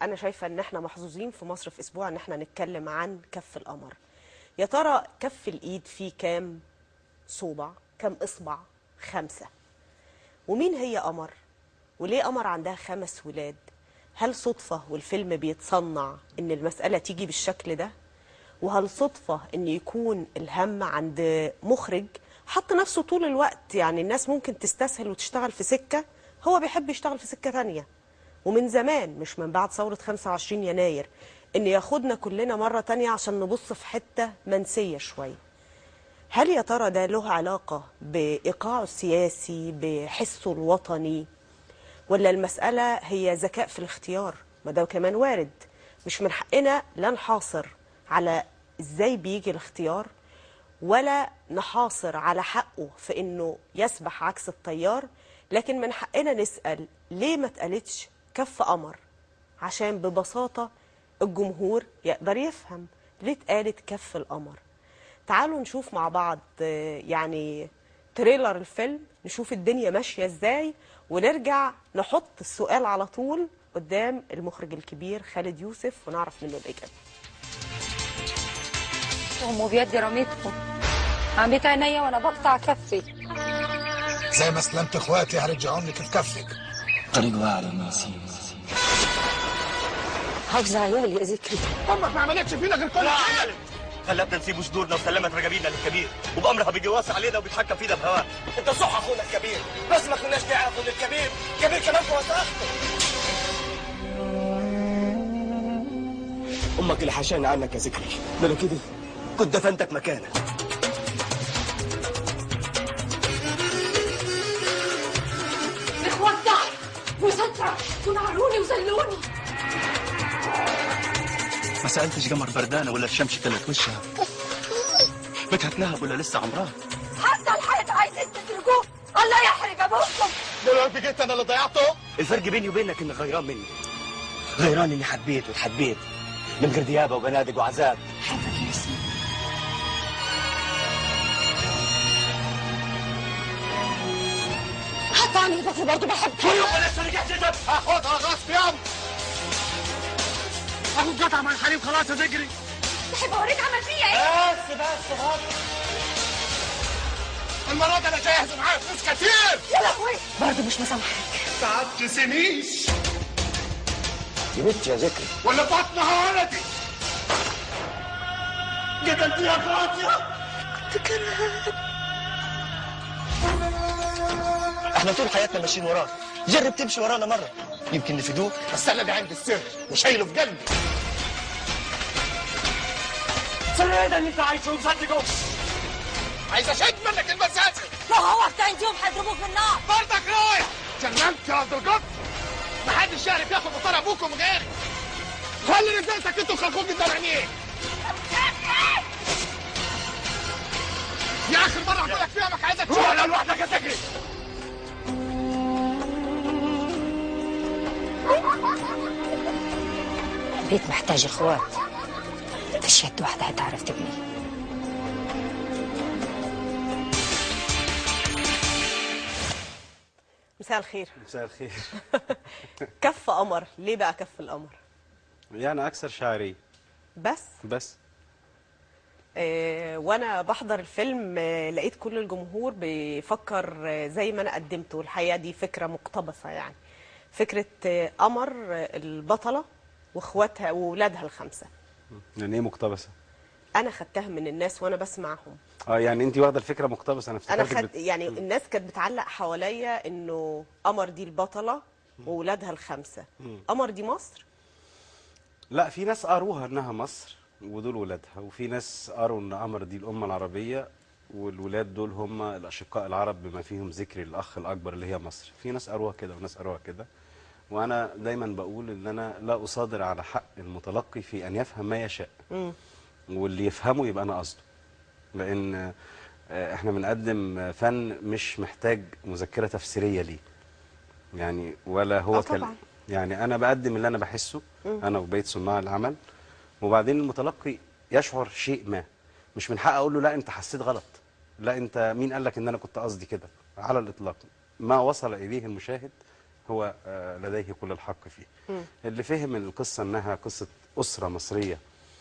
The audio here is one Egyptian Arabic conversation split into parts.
انا شايفه ان احنا محظوظين في مصر في اسبوع ان احنا نتكلم عن كف القمر يا ترى كف الايد فيه كام صوبع كام اصبع خمسه ومين هي قمر وليه قمر عندها خمس ولاد هل صدفه والفيلم بيتصنع ان المساله تيجي بالشكل ده وهل صدفه ان يكون الهم عند مخرج حط نفسه طول الوقت يعني الناس ممكن تستسهل وتشتغل في سكه هو بيحب يشتغل في سكه تانيه ومن زمان مش من بعد ثورة 25 يناير إن ياخدنا كلنا مرة تانية عشان نبص في حتة منسية شوية هل يا ترى ده له علاقة بإيقاعه السياسي بحسه الوطني ولا المسألة هي ذكاء في الاختيار ما ده كمان وارد مش من حقنا لا نحاصر على ازاي بيجي الاختيار ولا نحاصر على حقه في انه يسبح عكس التيار لكن من حقنا نسأل ليه ما اتقالتش كف قمر عشان ببساطة الجمهور يقدر يفهم ليه اتقالت كف القمر تعالوا نشوف مع بعض آه، يعني تريلر الفيلم نشوف الدنيا ماشية ازاي ونرجع نحط السؤال على طول قدام المخرج الكبير خالد يوسف ونعرف منه الإجابة هم وبيدي رميتهم عميت عينيا وانا بقطع كفي زي ما سلمت اخواتي هرجعهم لك في كفك طريق على الناسين حافظ عيوني يا ذكري امك ما عملتش فينا غير كل حاجه خلتنا نسيب جذورنا وسلمت رجابينا للكبير وبامرها بيجي واصي علينا وبيتحكم فينا بهواه انت صح اخونا الكبير بس ما كناش نعرف ان الكبير كبير كمان في وثاقته امك اللي حشانا عنك يا ذكري ده لو كده كنت دفنتك مكانك اخوات ضعف وسترة ونعروني وزلوني ما سألتش قمر بردانة ولا الشمس كلت وشها بكت ولا لسه عمرها حتى الحيط عايزين تتركوه الله يحرق ابوكم دلوقتي جيت انا اللي ضيعته الفرق بيني وبينك انك غيران مني غيران اني حبيت وتحبيت من غير ديابه وبنادق وعذاب حبك يا ياسين حتى عني بس برضه بحبك انا لسه رجعت تدب هاخدها غصب يا عم اخد قطعه من الحليب خلاص يا ذكري بحب اوريك عمل فيا ايه بس بس بس المره دي انا جاهز معايا فلوس كتير يا لهوي برضه مش مسامحك تعبت سنيش يا بنت يا ذكري ولا بطنها ولدي قتلتيها فاطمه احنا طول حياتنا ماشيين وراك جرب تمشي ورانا مره يمكن نفيدوك بس انا اللي عندي السر وشايله في قلبي سر ده اللي انت عايشه ومصدقه عايز اشد منك المساسه لو هو بتاع يوم هيضربوك بالنار برضك رايح جننت يا عبد القط محدش يعرف ياخد بطار ابوكم غيري خلي رجالتك انتوا خلقوك قدام عينيك يا اخر مره هقول لك فيها انك عايزك روح على لوحدك يا ذكري البيت محتاج اخوات مفيش يد واحدة هتعرف تبني مساء الخير مساء الخير كف قمر ليه بقى كف القمر يعني اكثر شعريه بس بس آه، وانا بحضر الفيلم آه، لقيت كل الجمهور بيفكر آه، زي ما انا قدمته الحقيقه دي فكره مقتبسه يعني فكره آه، قمر آه، البطله واخواتها واولادها الخمسه يعني ايه مقتبسه انا خدتها من الناس وانا بسمعهم اه يعني انت واخده الفكره مقتبسه انا انا افتكرتك خد يعني الناس كانت بتعلق حواليا انه قمر دي البطله واولادها الخمسه قمر دي مصر لا في ناس قروها انها مصر ودول ولادها وفي ناس قروا ان قمر دي الامه العربيه والولاد دول هم الاشقاء العرب بما فيهم ذكري الاخ الاكبر اللي هي مصر في ناس قروها كده وناس قروها كده وانا دايما بقول ان انا لا اصادر على حق المتلقي في ان يفهم ما يشاء واللي يفهمه يبقى انا قصده لان آه، احنا بنقدم فن مش محتاج مذكره تفسيريه ليه يعني ولا هو آه كل- طبعاً. يعني انا بقدم اللي انا بحسه انا وبقيه صناع العمل وبعدين المتلقي يشعر شيء ما مش من حق اقول له لا انت حسيت غلط لا انت مين قال لك ان انا كنت قصدي كده على الاطلاق ما وصل اليه المشاهد هو آه، لديه كل الحق فيه اللي فهم القصة أنها قصة أسرة مصرية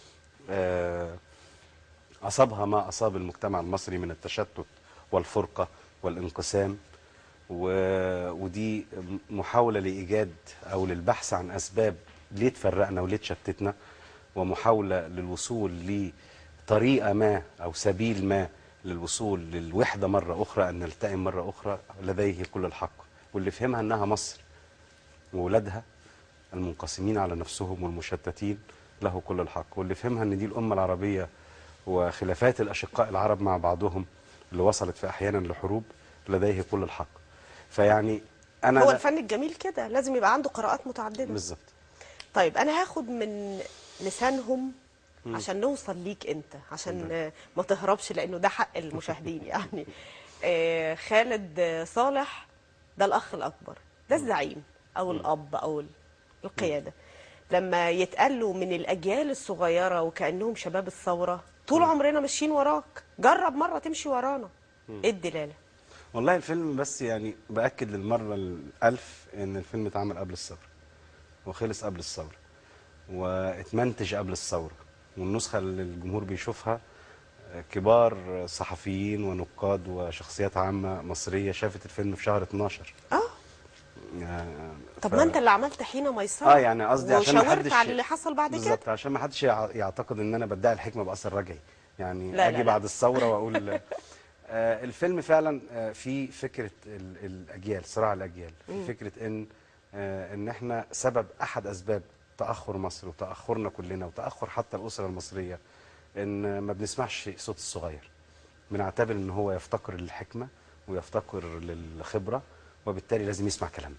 آه، أصابها ما أصاب المجتمع المصري من التشتت والفرقة والانقسام و... ودي محاولة لإيجاد أو للبحث عن أسباب ليه تفرقنا وليه تشتتنا ومحاولة للوصول لطريقة ما أو سبيل ما للوصول للوحدة مرة أخرى أن نلتئم مرة أخرى لديه كل الحق واللي فهمها أنها مصر وولادها المنقسمين على نفسهم والمشتتين له كل الحق واللي فهمها ان دي الامه العربيه وخلافات الاشقاء العرب مع بعضهم اللي وصلت في احيانا لحروب لديه كل الحق فيعني انا هو لا- الفن الجميل كده لازم يبقى عنده قراءات متعدده بالظبط طيب انا هاخد من لسانهم عشان نوصل ليك انت عشان آه، ما تهربش لانه ده حق المشاهدين يعني آه، خالد آه، صالح ده الاخ الاكبر ده الزعيم او الاب او ال- القياده لما يتقال له من الاجيال الصغيره وكانهم شباب الثوره طول عمرنا ماشيين وراك جرب مره تمشي ورانا ايه الدلاله والله الفيلم بس يعني باكد للمره الالف ان الفيلم اتعمل قبل الثوره وخلص قبل الثوره واتمنتج قبل الثوره والنسخه اللي الجمهور بيشوفها آه، كبار صحفيين ونقاد وشخصيات عامه مصريه شافت الفيلم في شهر 12 اه آه، طب ف- ما انت اللي عملت حين ميسره اه يعني قصدي عشان ما وشاورت حدش على اللي حصل بعد كده بالظبط عشان ما حدش يع- يعتقد ان انا بدعي الحكمه باثر رجعي يعني لا، اجي لا، لا. بعد الثوره واقول آه الفيلم فعلا آه في فكره ال- الاجيال صراع الاجيال في فكره ان آه ان احنا سبب احد اسباب تاخر مصر وتاخرنا كلنا وتاخر حتى الاسره المصريه ان ما بنسمعش صوت الصغير بنعتبر ان هو يفتقر للحكمه ويفتقر للخبره وبالتالي لازم يسمع كلامنا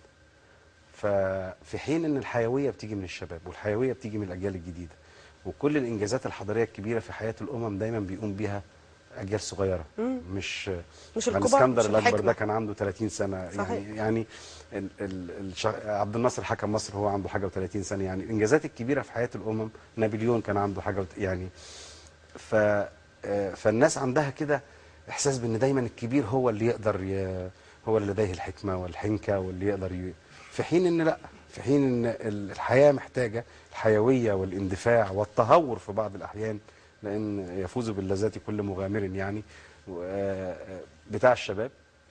ففي حين ان الحيويه بتيجي من الشباب والحيويه بتيجي من الاجيال الجديده وكل الانجازات الحضاريه الكبيره في حياه الامم دايما بيقوم بيها اجيال صغيره مش مش يعني الكبار، اسكندر مش الاكبر الحكمة. ده كان عنده 30 سنه صحيح. يعني يعني ال ال الش... عبد الناصر حكم مصر هو عنده حاجه و30 سنه يعني الانجازات الكبيره في حياه الامم نابليون كان عنده حاجه وت... يعني ف آه، فالناس عندها كده احساس بان دايما الكبير هو اللي يقدر ي... هو اللي لديه الحكمه والحنكه واللي يقدر ي... في حين ان لا في حين ان ال- الحياه محتاجه الحيويه والاندفاع والتهور في بعض الاحيان لان يفوز باللذات كل مغامر يعني و- آه، آه، بتاع الشباب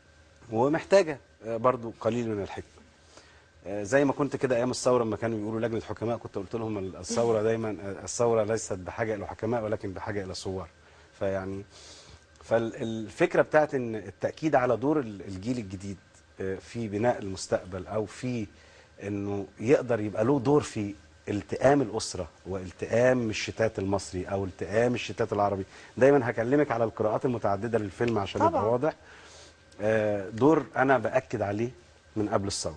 ومحتاجه آه، برضو قليل من الحكمه آه، زي ما كنت كده ايام الثوره لما كانوا بيقولوا لجنه حكماء كنت قلت لهم ال- الثوره دايما آه، الثوره ليست بحاجه الى حكماء ولكن بحاجه الى ثوار فيعني فالفكره بتاعت ان التاكيد على دور ال- الجيل الجديد آه، في بناء المستقبل او في انه يقدر يبقى له دور في التئام الاسره والتئام الشتات المصري او التئام الشتات العربي دايما هكلمك على القراءات المتعدده للفيلم عشان طبعاً. يبقى واضح آه، دور انا باكد عليه من قبل الثوره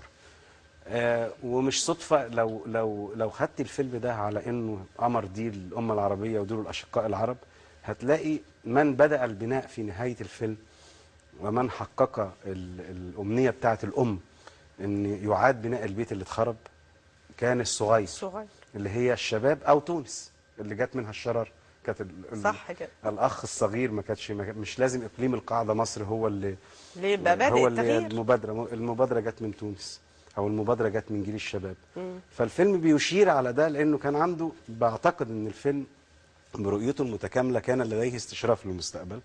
آه، ومش صدفه لو لو لو خدت الفيلم ده على انه قمر دي الامه العربيه ودول الاشقاء العرب هتلاقي من بدا البناء في نهايه الفيلم ومن حقق ال- الامنيه بتاعه الام ان يعاد بناء البيت اللي اتخرب كان الصغير صغير اللي هي الشباب او تونس اللي جت منها الشرار كانت ال- ال- صح كده الاخ الصغير ما كانش ما كان- مش لازم اقليم القاعده مصر هو اللي ليه يبقى بادئ هو اللي هي التغيير المبادره المبادره جت من تونس او المبادره جت من جيل الشباب فالفيلم بيشير على ده لانه كان عنده بعتقد ان الفيلم برؤيته المتكامله كان لديه استشراف للمستقبل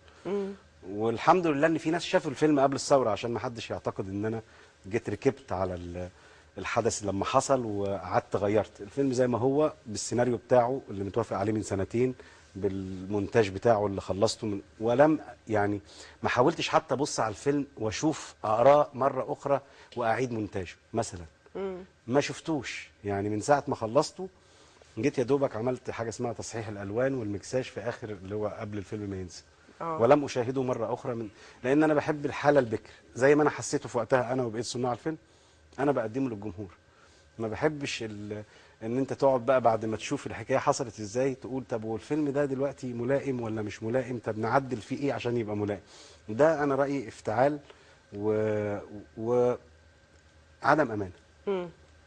والحمد لله ان في ناس شافوا الفيلم قبل الثوره عشان ما حدش يعتقد ان انا جيت ركبت على ال- الحدث لما حصل وقعدت غيرت الفيلم زي ما هو بالسيناريو بتاعه اللي متوافق عليه من سنتين بالمونتاج بتاعه اللي خلصته من ولم يعني ما حاولتش حتى ابص على الفيلم واشوف اقراه مره اخرى واعيد مونتاجه مثلا ما شفتوش يعني من ساعه ما خلصته جيت يا دوبك عملت حاجه اسمها تصحيح الالوان والمكساج في اخر اللي هو قبل الفيلم ما ينزل آه. ولم اشاهده مره اخرى من لان انا بحب الحاله البكر زي ما انا حسيته في وقتها انا وبقيت صناع الفيلم انا بقدمه للجمهور ما بحبش ال... ان انت تقعد بقى بعد ما تشوف الحكايه حصلت ازاي تقول طب والفيلم ده دلوقتي ملائم ولا مش ملائم طب نعدل فيه ايه عشان يبقى ملائم ده انا رايي افتعال و, و... عدم امانه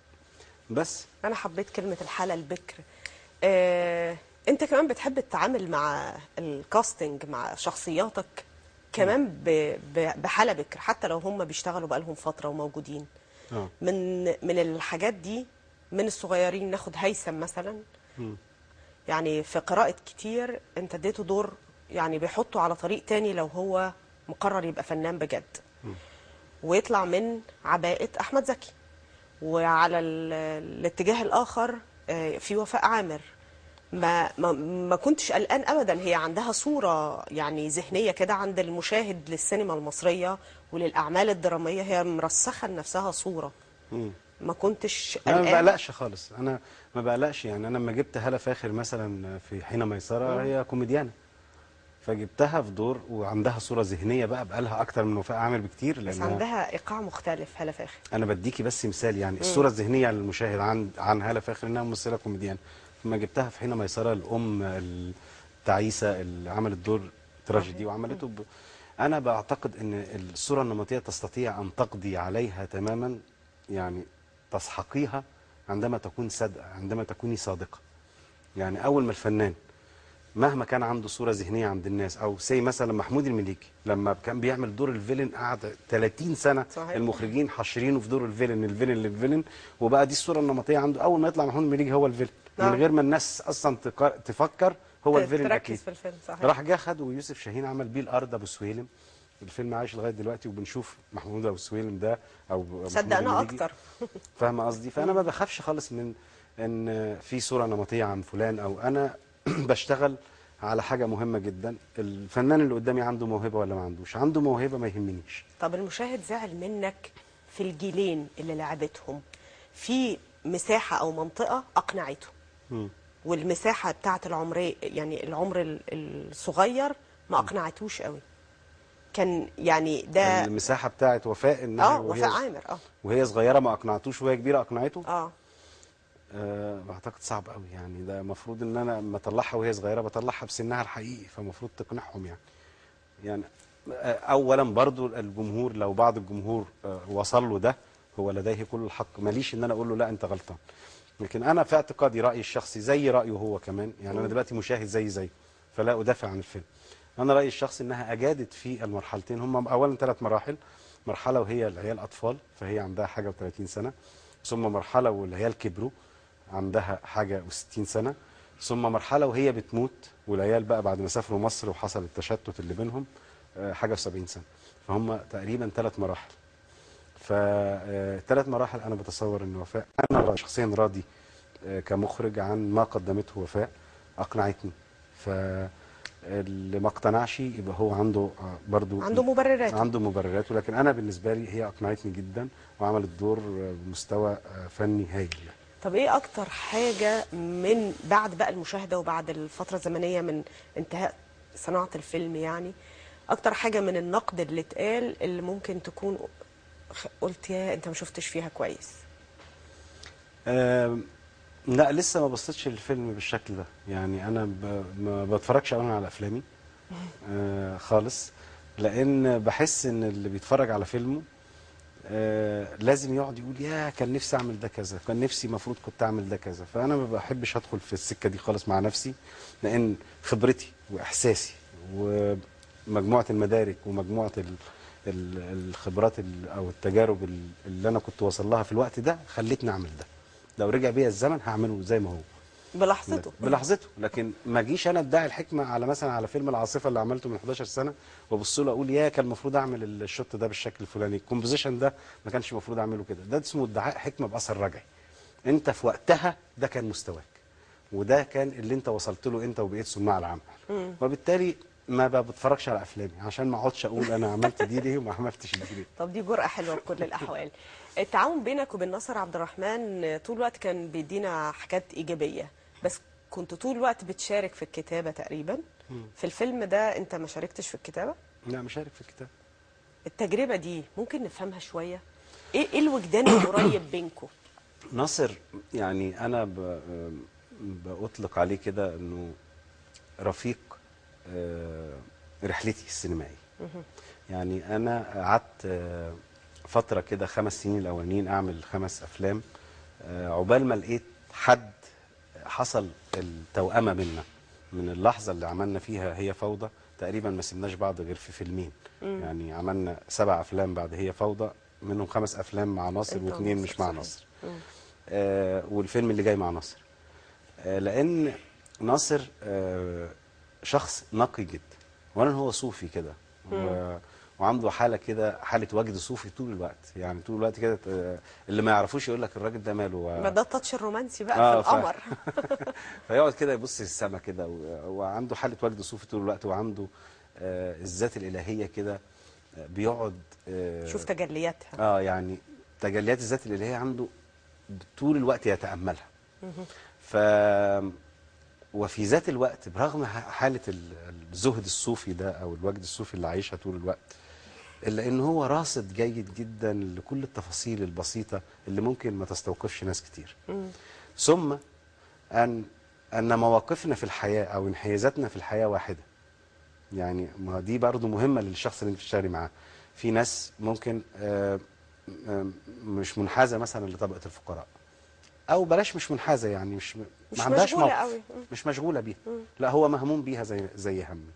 بس انا حبيت كلمه الحاله البكر آه، انت كمان بتحب تتعامل مع الكاستنج مع شخصياتك كمان ب- ب- بحاله بكر حتى لو هم بيشتغلوا بقالهم فتره وموجودين آه. من من الحاجات دي من الصغيرين ناخد هيثم مثلا يعني في قراءة كتير انت اديته دور يعني بيحطه على طريق تاني لو هو مقرر يبقى فنان بجد ويطلع من عباءة أحمد زكي وعلى ال- الاتجاه الآخر آه، في وفاء عامر ما ما ما كنتش قلقان ابدا هي عندها صوره يعني ذهنيه كده عند المشاهد للسينما المصريه وللاعمال الدراميه هي مرسخه لنفسها صوره ما كنتش انا ما قلقان بقلقش خالص انا ما بقلقش يعني انا لما جبت هاله فاخر مثلا في حين ميسره هي كوميديانه فجبتها في دور وعندها صوره ذهنيه بقى بقالها اكتر من وفاء عامر بكتير بس لان عندها ايقاع مختلف هلا فاخر انا بديكي بس مثال يعني الصوره الذهنيه للمشاهد عن عن هاله فاخر انها ممثله كوميديان لما جبتها في حين ميسره الام التعيسه اللي عملت دور تراجيدي وعملته ب... انا بعتقد ان الصوره النمطيه تستطيع ان تقضي عليها تماما يعني تسحقيها عندما تكون صادقه عندما تكوني صادقه يعني اول ما الفنان مهما كان عنده صوره ذهنيه عند الناس او سي مثلا محمود المليكي لما كان بيعمل دور الفيلن قعد 30 سنه صحيح. المخرجين حاشرينه في دور الفيلن الفيلن للفيلن وبقى دي الصوره النمطيه عنده اول ما يطلع محمود المليكي هو الفيلن نعم. من غير ما الناس اصلا تق- تفكر هو الفيلن تركز اكيد في الفيلم صحيح راح جه خد ويوسف شاهين عمل بيه الارض ابو سويلم الفيلم عايش لغايه دلوقتي وبنشوف محمود ابو سويلم ده او محمود صدقنا المليجي. اكتر فاهمه قصدي فانا ما بخافش خالص من ان في صوره نمطيه عن فلان او انا بشتغل على حاجه مهمه جدا الفنان اللي قدامي عنده موهبه ولا ما عندوش عنده موهبه ما يهمنيش طب المشاهد زعل منك في الجيلين اللي لعبتهم في مساحه او منطقه اقنعته مم. والمساحه بتاعه العمريه يعني العمر ال- الصغير ما اقنعتوش قوي كان يعني ده المساحه بتاعت وفاء انها اه وهي- وفاء عامر اه وهي صغيره ما اقنعتوش وهي كبيره اقنعته اه أه بعتقد صعب قوي يعني ده المفروض ان انا لما اطلعها وهي صغيره بطلعها بسنها الحقيقي فالمفروض تقنعهم يعني يعني آه، اولا برضو الجمهور لو بعض الجمهور آه، وصل له ده هو لديه كل الحق ماليش ان انا اقول له لا انت غلطان لكن انا في اعتقادي رايي الشخصي زي رايه هو كمان يعني انا دلوقتي مشاهد زي زيه فلا ادافع عن الفيلم انا رايي الشخصي انها اجادت في المرحلتين هم اولا ثلاث مراحل مرحله وهي العيال اطفال فهي عندها حاجه و30 سنه ثم مرحله والعيال كبروا عندها حاجه و60 سنه ثم مرحله وهي بتموت والعيال بقى بعد ما سافروا مصر وحصل التشتت اللي بينهم آه، حاجه و70 سنه فهم تقريبا ثلاث مراحل فثلاث مراحل انا بتصور ان وفاء انا شخصيا راضي آه، كمخرج عن ما قدمته وفاء اقنعتني فاللي ما اقتنعش يبقى هو عنده آه، برضو عنده مبررات عنده مبررات ولكن انا بالنسبه لي هي اقنعتني جدا وعملت دور آه، بمستوى آه، فني هايل يعني. طب ايه اكتر حاجه من بعد بقى المشاهده وبعد الفتره الزمنيه من انتهاء صناعه الفيلم يعني اكتر حاجه من النقد اللي اتقال اللي ممكن تكون خ- قلت يا انت ما شفتش فيها كويس آم، لا لسه ما بصيتش للفيلم بالشكل ده يعني انا ب... ما بتفرجش قوي على افلامي آه خالص لان بحس ان اللي بيتفرج على فيلمه آه لازم يقعد يقول يا كان نفسي اعمل ده كذا كان نفسي المفروض كنت اعمل ده كذا فانا ما بحبش ادخل في السكه دي خالص مع نفسي لان خبرتي واحساسي ومجموعه المدارك ومجموعه ال... ال- الخبرات ال- او التجارب ال- اللي انا كنت واصل لها في الوقت ده خلتني اعمل ده لو رجع بيا الزمن هعمله زي ما هو بلحظته بلحظته لكن ما اجيش انا ادعي الحكمه على مثلا على فيلم العاصفه اللي عملته من 11 سنه وابص له اقول يا كان المفروض اعمل الشوت ده بالشكل الفلاني الكومبوزيشن ده ما كانش المفروض اعمله كده ده اسمه ادعاء حكمه باثر رجعي انت في وقتها ده كان مستواك وده كان اللي انت وصلت له انت وبقيت صناع العمل وبالتالي ما ب- بتفرجش على افلامي عشان ما اقعدش اقول انا عملت دي ليه وما عملتش دي ليه طب دي جرأة حلوة بكل الأحوال التعاون بينك وبين ناصر عبد الرحمن طول الوقت كان بيدينا حاجات إيجابية بس كنت طول الوقت بتشارك في الكتابة تقريبا في الفيلم ده أنت ما شاركتش في الكتابة لا مشارك في الكتاب التجربة دي ممكن نفهمها شوية إيه إيه الوجدان القريب بينكم ناصر يعني انا ب- بأطلق عليه كده انه رفيق آه، رحلتي السينمائيه يعني انا قعدت آه، فتره كده خمس سنين الاولانيين اعمل خمس افلام آه، عقبال ما لقيت حد حصل التوأمه بينا من اللحظه اللي عملنا فيها هي فوضى تقريبا ما سيبناش بعض غير في فيلمين يعني عملنا سبع افلام بعد هي فوضى منهم خمس افلام مع ناصر أنت واثنين وناصر، مش مع صحيح. ناصر آه والفيلم اللي جاي مع ناصر آه لان ناصر آه شخص نقي جدا وانا هو صوفي كده و... وعنده حاله كده حاله وجد صوفي طول الوقت يعني طول الوقت كده آه، اللي ما يعرفوش يقول لك الراجل ده ماله ما ده التاتش الرومانسي بقى آه، في ف- القمر فيقعد كده يبص للسما كده و- وعنده حاله وجد صوفي طول الوقت وعنده آه الذات الالهيه كده آه، بيقعد آه شوف تجلياتها اه يعني تجليات الذات الالهيه عنده طول الوقت يتاملها ف وفي ذات الوقت برغم ح- حاله ال- الزهد الصوفي ده او الوجد الصوفي اللي عايشها طول الوقت الا ان هو راصد جيد جدا لكل التفاصيل البسيطه اللي ممكن ما تستوقفش ناس كتير ثم ان ان مواقفنا في الحياه او انحيازاتنا في الحياه واحده يعني ما دي برضو مهمه للشخص اللي انت بتشتغلي معاه في ناس ممكن آه، آه، مش منحازه مثلا لطبقه الفقراء او بلاش مش منحازه يعني مش مش ما عندهاش مشغولة موقف قوي. مم. مش مشغوله بيها لا هو مهموم بيها زي زي همي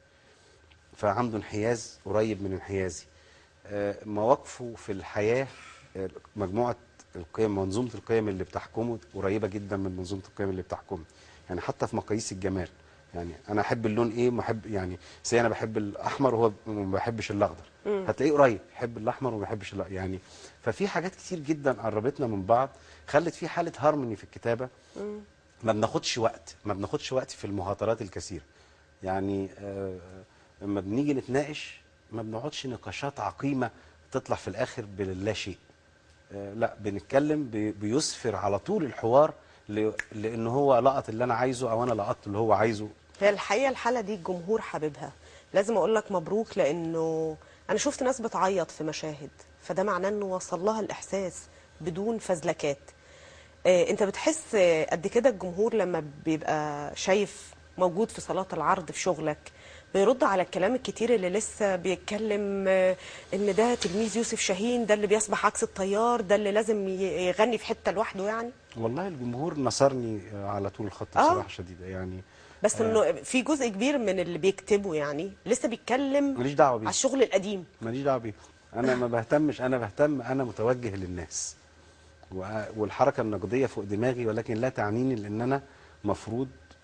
فعنده انحياز قريب من انحيازي آه، مواقفه في الحياه آه، مجموعه القيم منظومه القيم اللي بتحكمه قريبه جدا من منظومه القيم اللي بتحكمه يعني حتى في مقاييس الجمال يعني انا احب اللون ايه ما احب يعني سي انا بحب الاحمر وهو ما بيحبش الاخضر هتلاقيه قريب يحب الاحمر وما بيحبش الأ- يعني ففي حاجات كتير جدا قربتنا من بعض خلت في حاله هارموني في الكتابه ما بناخدش وقت ما بناخدش وقت في المهاترات الكثيره يعني آه، لما بنيجي نتناقش ما بنقعدش نقاشات عقيمه تطلع في الاخر بلا شيء آه، لا بنتكلم بي- بيسفر على طول الحوار ل- لان هو لقط اللي انا عايزه او انا لقطت اللي هو عايزه هي الحقيقه الحاله دي الجمهور حاببها لازم اقول لك مبروك لانه انا شفت ناس بتعيط في مشاهد فده معناه انه وصل لها الاحساس بدون فزلكات آه، انت بتحس آه، قد كده الجمهور لما بيبقى شايف موجود في صالات العرض في شغلك بيرد على الكلام الكتير اللي لسه بيتكلم آه، ان ده تلميذ يوسف شاهين ده اللي بيسبح عكس التيار ده اللي لازم ي- يغني في حته لوحده يعني والله الجمهور نصرني آه، على طول الخط آه. بصراحه شديده يعني بس انه في جزء كبير من اللي بيكتبوا يعني لسه بيتكلم ماليش دعوه على بيه الشغل القديم ماليش دعوه بيه انا ما بهتمش انا بهتم انا متوجه للناس و- والحركه النقديه فوق دماغي ولكن لا تعنيني لان انا مفروض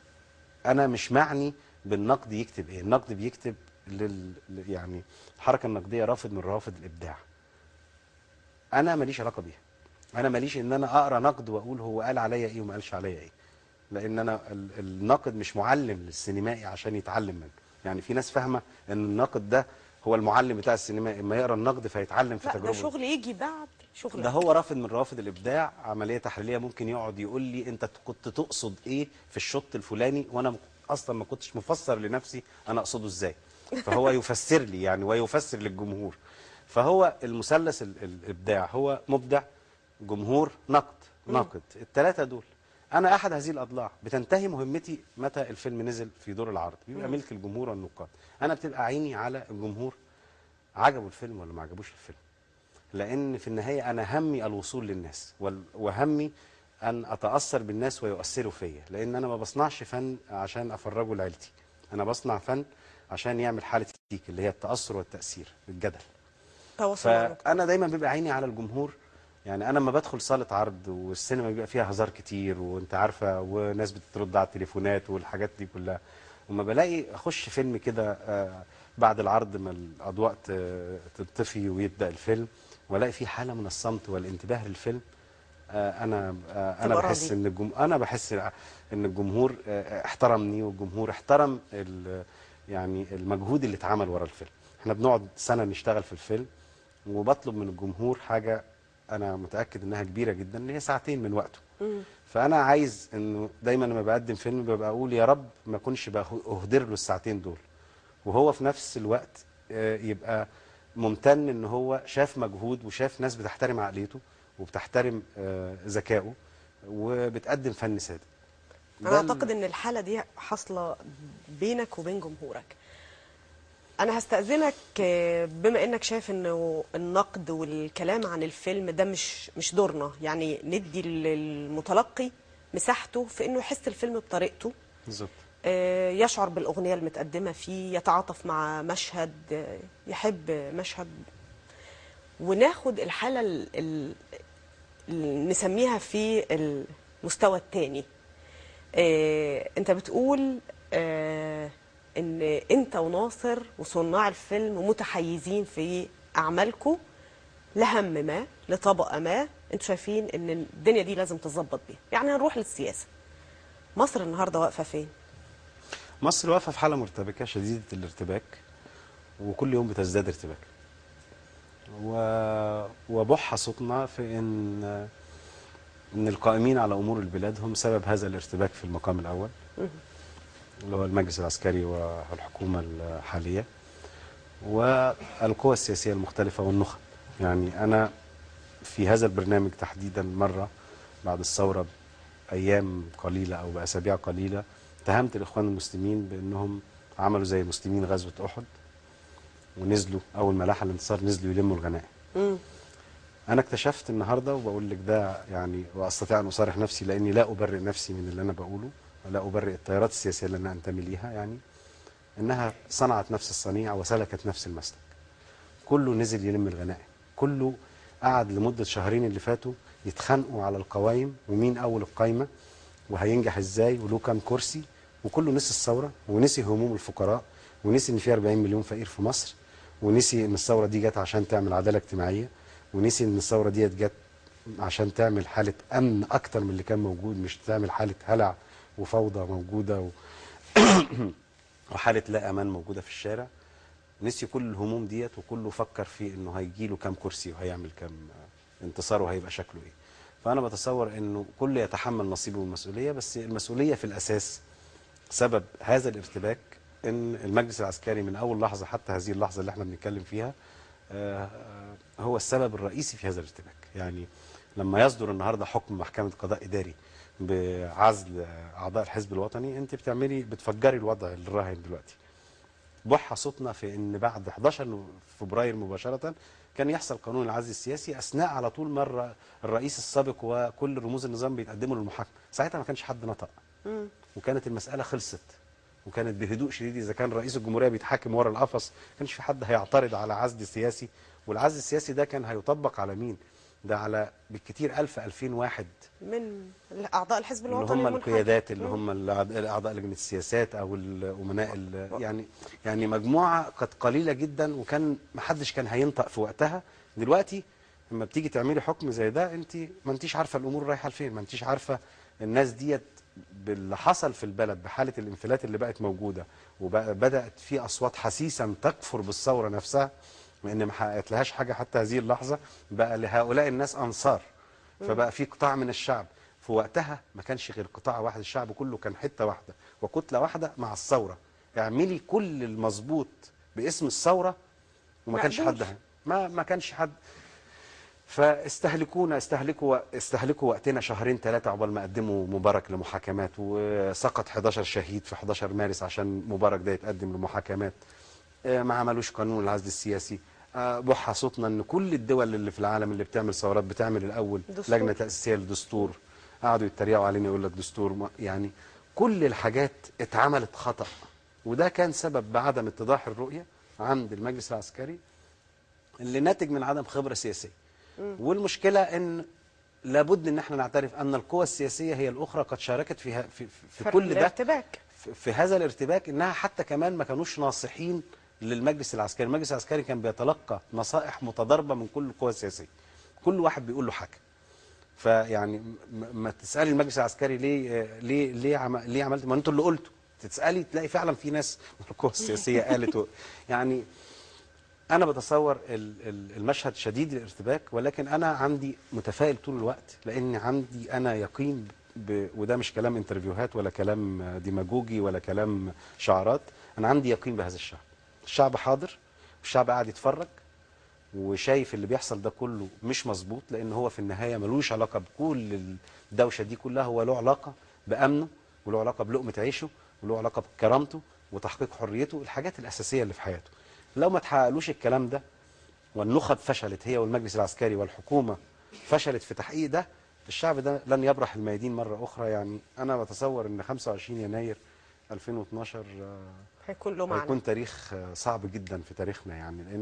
انا مش معني بالنقد يكتب ايه النقد بيكتب لل ل- يعني الحركه النقديه رافض من روافد الابداع انا ماليش علاقه بيها انا ماليش ان انا اقرا نقد واقول هو قال عليا ايه وما قالش عليا ايه لان انا ال- الناقد مش معلم للسينمائي عشان يتعلم منه يعني في ناس فاهمه ان الناقد ده هو المعلم بتاع السينمائي اما يقرا النقد فيتعلم في لا ده تجربه شغل يجي بعد شغل ده هو رافض من روافد الابداع عمليه تحليليه ممكن يقعد يقول لي انت كنت تقصد ايه في الشوط الفلاني وانا م- اصلا ما كنتش مفسر لنفسي انا اقصده ازاي فهو يفسر لي يعني ويفسر للجمهور فهو المثلث ال- الابداع هو مبدع جمهور نقد ناقد الثلاثه دول انا احد هذه الاضلاع بتنتهي مهمتي متى الفيلم نزل في دور العرض بيبقى ملك الجمهور والنقاد انا بتبقى عيني على الجمهور عجبه الفيلم ولا ما عجبوش الفيلم لان في النهايه انا همي الوصول للناس وال- وهمي ان اتاثر بالناس ويؤثروا فيا لان انا ما بصنعش فن عشان افرجه لعيلتي انا بصنع فن عشان يعمل حاله تيك اللي هي التاثر والتاثير الجدل تواصل مع المجتمع. فانا دايما بيبقى عيني على الجمهور يعني انا لما بدخل صاله عرض والسينما بيبقى فيها هزار كتير وانت عارفه وناس بترد على التليفونات والحاجات دي كلها وما بلاقي اخش فيلم كده آه، بعد العرض ما الاضواء ت- تطفي ويبدا الفيلم والاقي في حاله من الصمت والانتباه للفيلم آه، انا آه، انا تبقى بحس راضي. ان الجم... انا بحس ان الجمهور آه، احترمني والجمهور احترم ال... يعني المجهود اللي اتعمل ورا الفيلم احنا بنقعد سنه نشتغل في الفيلم وبطلب من الجمهور حاجه انا متاكد انها كبيره جدا ان هي ساعتين من وقته فانا عايز انه دايما لما بقدم فيلم ببقى اقول يا رب ما اكونش بأخ- اهدر له الساعتين دول وهو في نفس الوقت آه، يبقى ممتن ان هو شاف مجهود وشاف ناس بتحترم عقليته وبتحترم آه، ذكائه وبتقدم فن صادق انا ده ال- اعتقد ان الحاله دي حاصله بينك وبين جمهورك انا هستاذنك آه، بما انك شايف انه النقد والكلام عن الفيلم ده مش مش دورنا يعني ندي للمتلقي مساحته في انه يحس الفيلم بطريقته بالظبط آه، يشعر بالاغنيه المتقدمه فيه يتعاطف مع مشهد آه، يحب مشهد وناخد الحالة ال- ال- اللي نسميها في المستوى الثاني انت بتقول آه، ان انت وناصر وصناع الفيلم متحيزين في اعمالكم لهم ما لطبقه ما انتوا شايفين ان الدنيا دي لازم تظبط بيها يعني هنروح للسياسه مصر النهارده واقفه فين مصر واقفه في حاله مرتبكه شديده الارتباك وكل يوم بتزداد ارتباك و... وبح صوتنا في ان ان القائمين على امور البلاد هم سبب هذا الارتباك في المقام الاول اللي هو المجلس العسكري والحكومه الحاليه والقوى السياسيه المختلفه والنخب يعني انا في هذا البرنامج تحديدا مره بعد الثوره بايام قليله او باسابيع قليله اتهمت الاخوان المسلمين بانهم عملوا زي المسلمين غزوه احد ونزلوا اول ما لاح الانتصار نزلوا يلموا الغنائم انا اكتشفت النهارده وبقول لك ده يعني واستطيع ان اصارح نفسي لاني لا ابرئ نفسي من اللي انا بقوله ولا ابرئ التيارات السياسيه اللي انا انتمي ليها يعني انها صنعت نفس الصنيع وسلكت نفس المسلك كله نزل يلم الغنائم كله قعد لمده شهرين اللي فاتوا يتخانقوا على القوائم ومين اول القايمه وهينجح ازاي وله كام كرسي وكله نسي الثوره ونسي هموم الفقراء ونسي ان في 40 مليون فقير في مصر ونسي ان الثوره دي جت عشان تعمل عداله اجتماعيه ونسي ان الثوره ديت جت عشان تعمل حاله امن اكتر من اللي كان موجود مش تعمل حاله هلع وفوضى موجوده و... وحاله لا امان موجوده في الشارع نسي كل الهموم ديت وكله فكر في انه هيجي له كام كرسي وهيعمل كام انتصار وهيبقى شكله ايه فانا بتصور انه كل يتحمل نصيبه من المسؤوليه بس المسؤوليه في الاساس سبب هذا الارتباك ان المجلس العسكري من اول لحظه حتى هذه اللحظه اللي احنا بنتكلم فيها آه، هو السبب الرئيسي في هذا الارتباك يعني لما يصدر النهارده حكم محكمه قضاء اداري بعزل اعضاء الحزب الوطني انت بتعملي بتفجري الوضع الراهن دلوقتي بح صوتنا في ان بعد 11 فبراير مباشره كان يحصل قانون العزل السياسي اثناء على طول مره الرئيس السابق وكل رموز النظام بيتقدموا للمحاكمه ساعتها ما كانش حد نطق وكانت المساله خلصت وكانت بهدوء شديد اذا كان رئيس الجمهوريه بيتحاكم ورا القفص ما كانش في حد هيعترض على عزل سياسي والعزل السياسي ده كان هيطبق على مين ده على بالكتير 1000 2000 واحد من اعضاء الحزب اللي الوطني هم المنحل. القيادات اللي مم. هم الأعضاء- اعضاء لجنه السياسات او الامناء ال- يعني يعني مجموعه كانت قليله جدا وكان ما حدش كان هينطق في وقتها دلوقتي لما بتيجي تعملي حكم زي ده انت ما انتيش عارفه الامور رايحه لفين ما انتيش عارفه الناس ديت باللي حصل في البلد بحاله الانفلات اللي بقت موجوده وبدات في اصوات حسيسا تكفر بالثوره نفسها وان ما حققت لهاش حاجه حتى هذه اللحظه بقى لهؤلاء الناس انصار فبقى في قطاع من الشعب في وقتها ما كانش غير قطاع واحد الشعب كله كان حته واحده وكتله واحده مع الثوره اعملي كل المظبوط باسم الثوره وما كانش مقبول. حد ما ما كانش حد فاستهلكونا استهلكوا استهلكوا وقتنا شهرين ثلاثه عقبال ما قدموا مبارك لمحاكمات وسقط 11 شهيد في 11 مارس عشان مبارك ده يتقدم لمحاكمات آه، ما عملوش قانون العزل السياسي آه، بح صوتنا ان كل الدول اللي في العالم اللي بتعمل ثورات بتعمل الاول دستور. لجنه تاسيسيه للدستور قعدوا يتريقوا علينا يقول لك دستور ما- يعني كل الحاجات اتعملت خطا وده كان سبب بعدم اتضاح الرؤيه عند المجلس العسكري اللي ناتج من عدم خبره سياسيه والمشكله ان لابد ان احنا نعترف ان القوى السياسيه هي الاخرى قد شاركت في ه- في, في فرق كل ده الارتباك في- في هذا الارتباك انها حتى كمان ما كانوش ناصحين للمجلس العسكري، المجلس العسكري كان بيتلقى نصائح متضاربه من كل القوى السياسيه. كل واحد بيقول له حاجه. فيعني م- ما تسالي المجلس العسكري ليه آه، ليه ليه عم ليه عملت ما انتوا اللي قلتوا تسالي تلاقي فعلا في ناس من القوى السياسيه قالت و- يعني انا بتصور ال- ال- المشهد شديد الارتباك ولكن انا عندي متفائل طول الوقت لان عندي انا يقين ب... وده مش كلام انترفيوهات ولا كلام ديماجوجي ولا كلام شعارات انا عندي يقين بهذا الشعب الشعب حاضر والشعب قاعد يتفرج وشايف اللي بيحصل ده كله مش مظبوط لان هو في النهايه ملوش علاقه بكل الدوشه دي كلها هو له علاقه بامنه وله علاقه بلقمه عيشه وله علاقه بكرامته وتحقيق حريته الحاجات الاساسيه اللي في حياته لو ما تحققلوش الكلام ده والنخب فشلت هي والمجلس العسكري والحكومه فشلت في تحقيق ده الشعب ده لن يبرح الميادين مره اخرى يعني انا بتصور ان 25 يناير 2012 آه، هيكون له معنى هيكون تاريخ آه، صعب جدا في تاريخنا يعني لان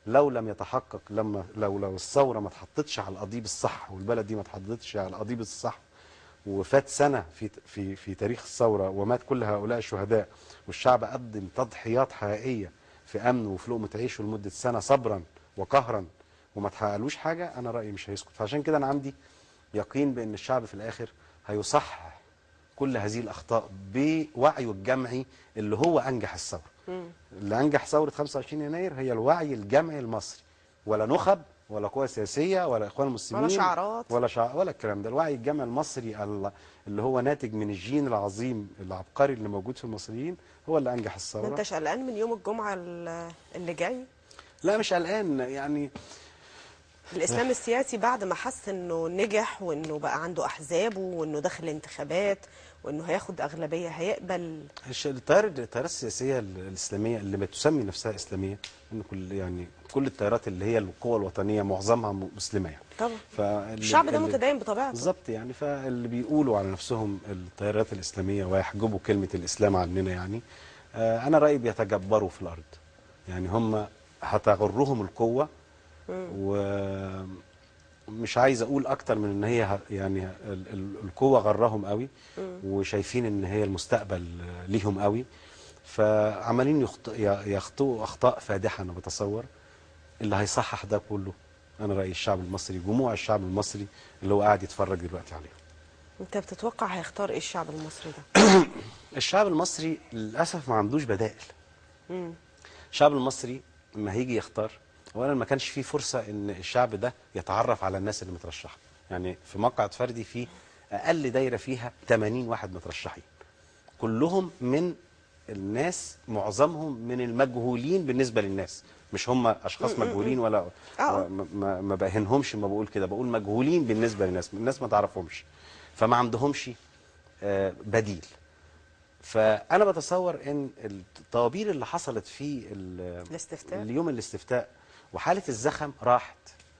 لو لم يتحقق لما لو لو الثوره ما اتحطتش على القضيب الصح والبلد دي ما اتحطتش على القضيب الصح وفات سنه في في في تاريخ الثوره ومات كل هؤلاء الشهداء والشعب قدم تضحيات حقيقيه في امن وفي لقمه عيشه لمده سنه صبرا وقهرا وما تحققلوش حاجه انا رايي مش هيسكت فعشان كده انا عندي يقين بان الشعب في الاخر هيصحح كل هذه الاخطاء بوعيه الجمعي اللي هو انجح الثوره اللي انجح ثوره 25 يناير هي الوعي الجمعي المصري ولا نخب ولا قوى سياسيه ولا اخوان المسلمين ولا شعارات. ولا شع... ولا الكلام ده الوعي الجمعي المصري ال- اللي هو ناتج من الجين العظيم العبقري اللي موجود في المصريين هو اللي انجح ما الثوره انتش قلقان من يوم الجمعه ال- اللي جاي لا مش قلقان يعني الاسلام السياسي بعد ما حس انه نجح وانه بقى عنده احزابه وانه داخل انتخابات وانه هياخد اغلبيه هيقبل الش- التيار التيارات السياسيه ال- الاسلاميه اللي ما تسمي نفسها اسلاميه ان كل يعني كل التيارات اللي هي القوى الوطنيه معظمها م- مسلمه يعني طبعا فاللي- الشعب ده اللي- متدين بطبيعته بالظبط يعني فاللي بيقولوا على نفسهم التيارات الاسلاميه ويحجبوا كلمه الاسلام عننا يعني آه انا رايي بيتجبروا في الارض يعني هم هتغرهم القوه ومش عايز اقول اكتر من ان هي ه- يعني ال- ال- القوه غرهم قوي وشايفين ان هي المستقبل آه، ليهم قوي فعمالين يخط- ي- يخطئوا اخطاء فادحه انا بتصور اللي هيصحح ده كله انا رايي الشعب المصري جموع الشعب المصري اللي هو قاعد يتفرج دلوقتي عليهم انت بتتوقع هيختار ايه الشعب المصري ده الشعب المصري للاسف ما عندوش بدائل الشعب المصري لما هيجي يختار اولا ما كانش فيه فرصه ان الشعب ده يتعرف على الناس اللي مترشحه يعني في مقعد فردي في اقل دايره فيها 80 واحد مترشحين كلهم من الناس معظمهم من المجهولين بالنسبه للناس مش هم اشخاص مجهولين ولا آه. ما, ما, ما بهنهمش ما بقول كده بقول مجهولين بالنسبه للناس الناس ما تعرفهمش فما عندهمش آه، بديل فانا بتصور ان الطوابير اللي حصلت في ال- الاستفتاء. اليوم الاستفتاء وحاله الزخم راحت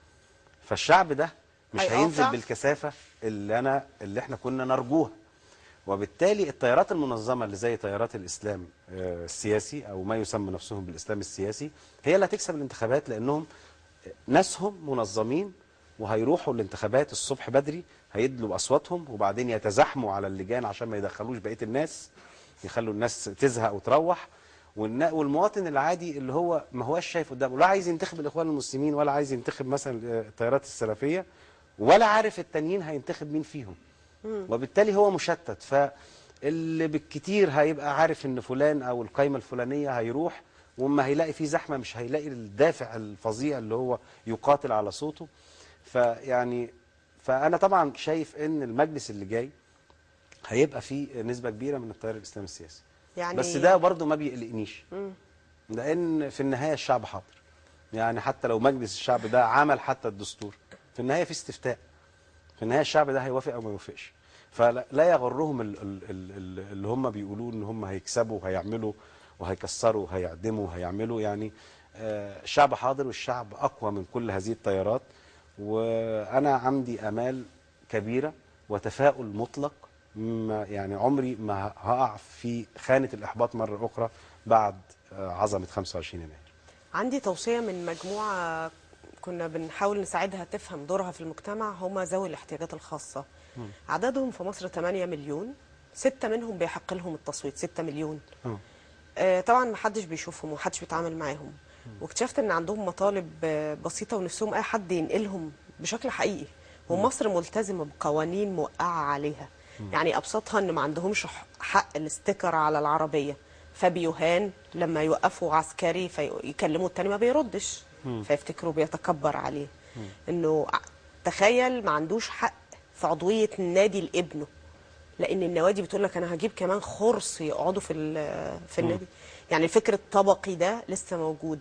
فالشعب ده مش هيقاطع. هينزل بالكثافه اللي انا اللي احنا كنا نرجوها وبالتالي التيارات المنظمه اللي زي تيارات الاسلام آه، السياسي او ما يسمى نفسهم بالاسلام السياسي هي اللي هتكسب الانتخابات لانهم ناسهم منظمين وهيروحوا الانتخابات الصبح بدري هيدلوا اصواتهم وبعدين يتزاحموا على اللجان عشان ما يدخلوش بقيه الناس يخلوا الناس تزهق وتروح والنا- والمواطن العادي اللي هو ما هواش شايف قدامه لا عايز ينتخب الاخوان المسلمين ولا عايز ينتخب مثلا آه، التيارات السلفيه ولا عارف التانيين هينتخب مين فيهم وبالتالي هو مشتت فاللي بالكتير هيبقى عارف ان فلان او القايمه الفلانيه هيروح واما هيلاقي فيه زحمه مش هيلاقي الدافع الفظيع اللي هو يقاتل على صوته فيعني فانا طبعا شايف ان المجلس اللي جاي هيبقى فيه نسبه كبيره من التيار الاسلامي السياسي يعني بس ده برضه ما بيقلقنيش لان في النهايه الشعب حاضر يعني حتى لو مجلس الشعب ده عمل حتى الدستور في النهايه في استفتاء في النهايه الشعب ده هيوافق او ما يوافقش فلا لا يغرهم ال- ال- ال- ال- اللي هم بيقولوا ان هم هيكسبوا وهيعملوا وهيكسروا وهيعدموا وهيعملوا يعني آه، الشعب حاضر والشعب اقوى من كل هذه التيارات وانا عندي امال كبيره وتفاؤل مطلق ما يعني عمري ما هقع في خانه الاحباط مره اخرى بعد آه، عظمه 25 يناير عندي توصية من مجموعة كنا بنحاول نساعدها تفهم دورها في المجتمع هم ذوي الاحتياجات الخاصة عددهم في مصر 8 مليون ستة منهم بيحق لهم التصويت 6 مليون آه. آه، طبعا ما حدش بيشوفهم ومحدش بيتعامل معاهم واكتشفت ان عندهم مطالب آه، بسيطة ونفسهم اي حد ينقلهم بشكل حقيقي ومصر ملتزمة بقوانين موقعة عليها يعني ابسطها ان ما عندهمش ح- حق الاستيكر على العربية فبيهان لما يوقفوا عسكري فيكلموا التاني ما بيردش فيفتكروا بيتكبر عليه انه ع- تخيل ما عندوش حق في عضوية النادي لابنه لان النوادي بتقول لك انا هجيب كمان خرص يقعدوا في ال- في النادي يعني الفكر الطبقي ده لسه موجود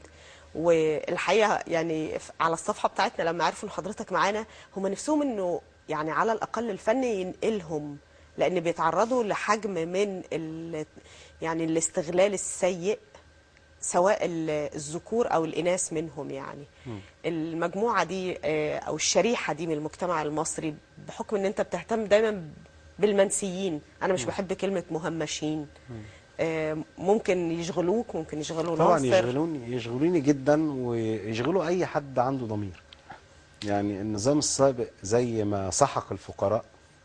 والحقيقه يعني ف- على الصفحه بتاعتنا لما عرفوا ان حضرتك معانا هم نفسهم انه يعني على الاقل الفن ينقلهم لان بيتعرضوا لحجم من ال يعني الاستغلال السيء سواء ال- الذكور او الاناث منهم يعني المجموعه دي آه، او الشريحه دي من المجتمع المصري بحكم ان انت بتهتم دايما بالمنسيين انا مش بحب كلمه مهمشين آه، ممكن يشغلوك ممكن يشغلوا طبعا ناصر يشغلوني يشغلوني جدا ويشغلوا اي حد عنده ضمير يعني النظام السابق زي ما سحق الفقراء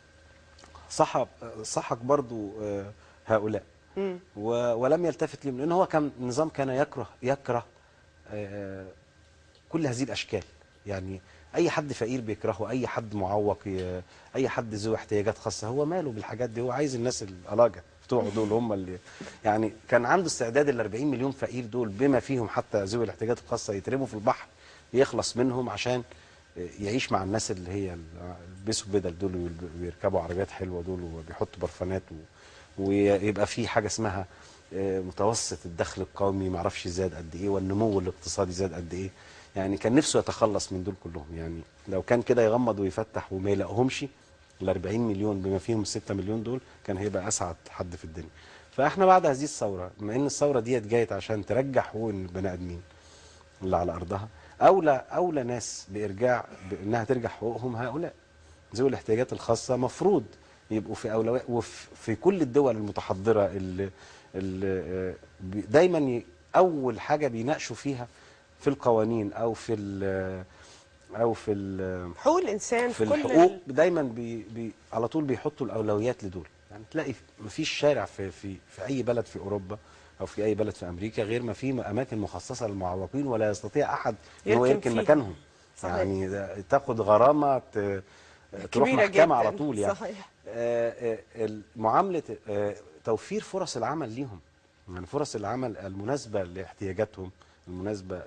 سحق سحق برضو آه، هؤلاء و- ولم يلتفت لهم لان هو كان النظام كان يكره يكره آه، كل هذه الاشكال يعني اي حد فقير بيكرهه اي حد معوق ي- اي حد ذو احتياجات خاصه هو ماله بالحاجات دي هو عايز الناس الالاجه بتوعه دول هم اللي يعني كان عنده استعداد ال 40 مليون فقير دول بما فيهم حتى ذوي الاحتياجات الخاصه يترموا في البحر يخلص منهم عشان يعيش مع الناس اللي هي اللي بيلبسوا بدل دول ويلب- ويركبوا عربيات حلوه دول وبيحطوا برفانات و... ويبقى في حاجه اسمها آه، متوسط الدخل القومي ما اعرفش زاد قد ايه والنمو الاقتصادي زاد قد ايه يعني كان نفسه يتخلص من دول كلهم يعني لو كان كده يغمض ويفتح وما يلاقيهمش ال 40 مليون بما فيهم ال 6 مليون دول كان هيبقى اسعد حد في الدنيا فاحنا بعد هذه الثوره بما ان الثوره ديت جايه عشان ترجع حقوق البني ادمين اللي على ارضها اولى اولى ناس بارجاع بانها ترجع حقوقهم هؤلاء ذوي الاحتياجات الخاصه مفروض يبقوا في اولويات وفي في كل الدول المتحضره اللي, اللي بي- دايما ي- اول حاجه بيناقشوا فيها في القوانين او في ال- او في ال- حقوق الانسان في في كل الحقوق ال- دايما بي بي على طول بيحطوا الاولويات لدول يعني تلاقي مفيش شارع في في في اي بلد في اوروبا او في اي بلد في امريكا غير ما في اماكن مخصصه للمعوقين ولا يستطيع احد ان هو يركن يركن فيها. مكانهم صحيح. يعني ده- تاخد غرامه ت- تروح كبيرة محكمه جداً. على طول يعني صحيح. آه، آه، معامله آه، توفير فرص العمل ليهم يعني فرص العمل المناسبه لاحتياجاتهم المناسبه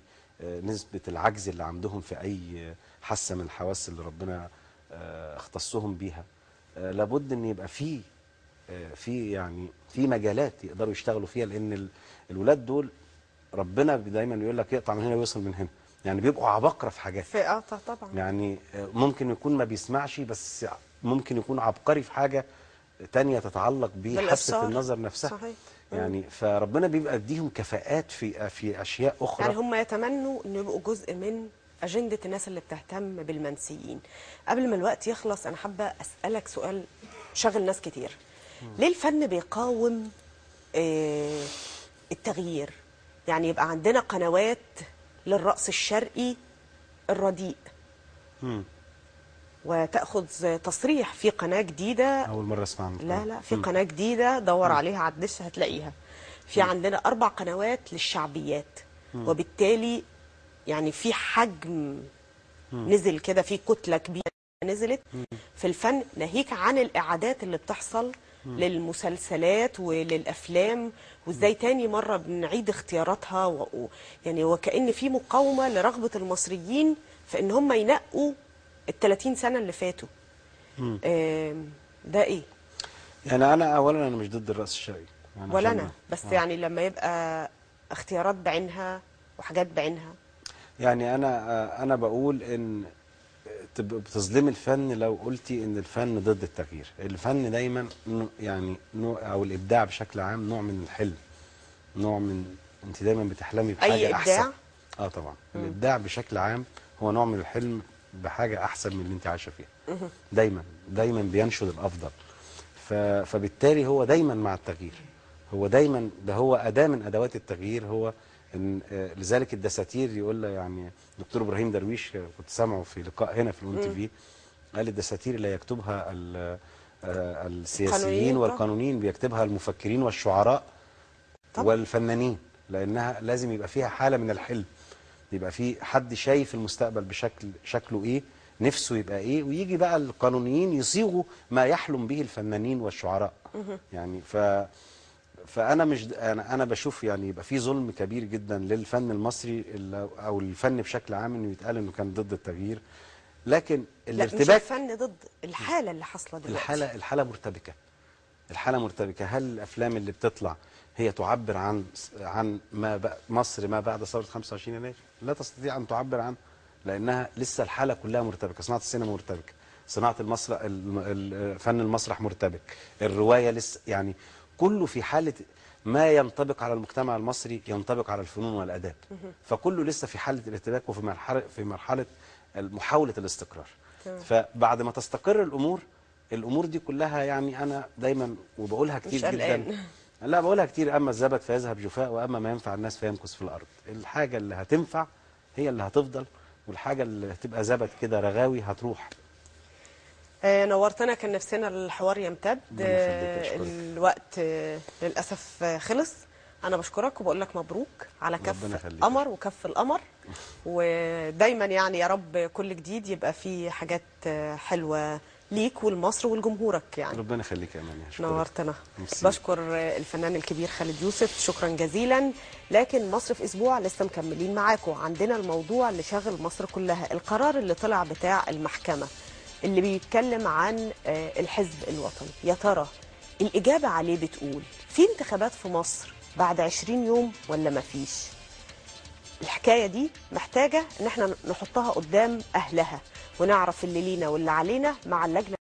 لنسبه العجز اللي عندهم في اي حاسه من الحواس اللي ربنا آه، اختصهم بيها آه، لابد ان يبقى في آه، في يعني في مجالات يقدروا يشتغلوا فيها لان ال- الولاد دول ربنا دايما يقول لك يقطع من هنا ويوصل من هنا يعني بيبقوا عباقره في حاجات في اه طبعا يعني آه، ممكن يكون ما بيسمعش بس ممكن يكون عبقري في حاجه تانية تتعلق بحاسه بالإبصار. النظر نفسها صحيح. يعني فربنا بيبقى يديهم كفاءات في في اشياء اخرى يعني هم يتمنوا ان يبقوا جزء من اجنده الناس اللي بتهتم بالمنسيين قبل ما الوقت يخلص انا حابه اسالك سؤال شغل ناس كتير ليه الفن بيقاوم آه، التغيير يعني يبقى عندنا قنوات للرقص الشرقي الرديء وتاخذ تصريح في قناه جديده اول مره اسمع عنه لا لا في قناة جديدة دور عليها على الدش هتلاقيها في عندنا أربع قنوات للشعبيات وبالتالي يعني في حجم نزل كده في كتلة كبيرة نزلت في الفن ناهيك عن الإعادات اللي بتحصل للمسلسلات وللأفلام وإزاي تاني مرة بنعيد اختياراتها و... و- يعني وكأن في مقاومة لرغبة المصريين في إن هم ينقوا ال 30 سنة اللي فاتوا آم، ده إيه؟ يعني انا اولا انا مش ضد الرقص الشرقي يعني ولا عشان- انا بس آه. يعني لما يبقى اختيارات بعينها وحاجات بعينها يعني انا انا بقول ان تبقى بتظلمي الفن لو قلتي ان الفن ضد التغيير الفن دايما نوع- يعني نوع او الابداع بشكل عام نوع من الحلم نوع من انت دايما بتحلمي بحاجه أي إبداع؟ احسن اه طبعا الابداع بشكل عام هو نوع من الحلم بحاجه احسن من اللي انت عايشه فيها دايما دايما بينشد الافضل ف... فبالتالي هو دايما مع التغيير هو دايما ده هو اداه من ادوات التغيير هو إن آه، لذلك الدساتير يقول له يعني دكتور ابراهيم درويش آه، كنت سامعه في لقاء هنا في الاون تي في قال الدساتير لا يكتبها ال- آه، السياسيين القانونيين، والقانونيين بيكتبها المفكرين والشعراء طبعا. والفنانين لانها لازم يبقى فيها حاله من الحلم يبقى في حد شايف المستقبل بشكل شكله ايه نفسه يبقى ايه ويجي بقى القانونيين يصيغوا ما يحلم به الفنانين والشعراء يعني ف فانا مش انا انا بشوف يعني يبقى في ظلم كبير جدا للفن المصري اللي- او الفن بشكل عام انه يتقال انه كان ضد التغيير لكن لا مش الارتباك الفن ضد الحاله اللي حاصله دلوقتي الحالة الحالة مرتبكة الحالة مرتبكة هل الأفلام اللي بتطلع هي تعبر عن عن ما بق- مصر ما بعد ثورة 25 يناير لا تستطيع أن تعبر عنه لأنها لسه الحالة كلها مرتبكة صناعة السينما مرتبكة صناعة المسرح الم- ال- فن المسرح مرتبك الرواية لسه يعني كله في حالة ما ينطبق على المجتمع المصري ينطبق على الفنون والآداب فكله لسه في حالة الارتباك وفي مرحلة في مرحلة محاولة الاستقرار فبعد ما تستقر الأمور الامور دي كلها يعني انا دايما وبقولها كتير مش قلقان. جدا لا بقولها كتير اما الزبد فيذهب جفاء واما ما ينفع الناس فيمكث في الارض الحاجه اللي هتنفع هي اللي هتفضل والحاجه اللي هتبقى زبد كده رغاوي هتروح آه، نورتنا كان نفسنا الحوار يمتد ربنا يخليك، آه، أشكرك. الوقت آه، للاسف آه، خلص انا بشكرك وبقول لك مبروك على ربنا كف يخليك. قمر وكف القمر ودايما يعني يا رب كل جديد يبقى فيه حاجات آه، حلوه ليك ولمصر ولجمهورك يعني ربنا يخليك يا اماني أشكرك. نورتنا ميرسي. بشكر الفنان الكبير خالد يوسف شكرا جزيلا لكن مصر في اسبوع لسه مكملين معاكم عندنا الموضوع اللي شاغل مصر كلها القرار اللي طلع بتاع المحكمه اللي بيتكلم عن آه، الحزب الوطني يا ترى الاجابه عليه بتقول في انتخابات في مصر بعد 20 يوم ولا ما فيش الحكايه دي محتاجه ان احنا نحطها قدام اهلها ونعرف اللي لينا واللي علينا مع اللجنه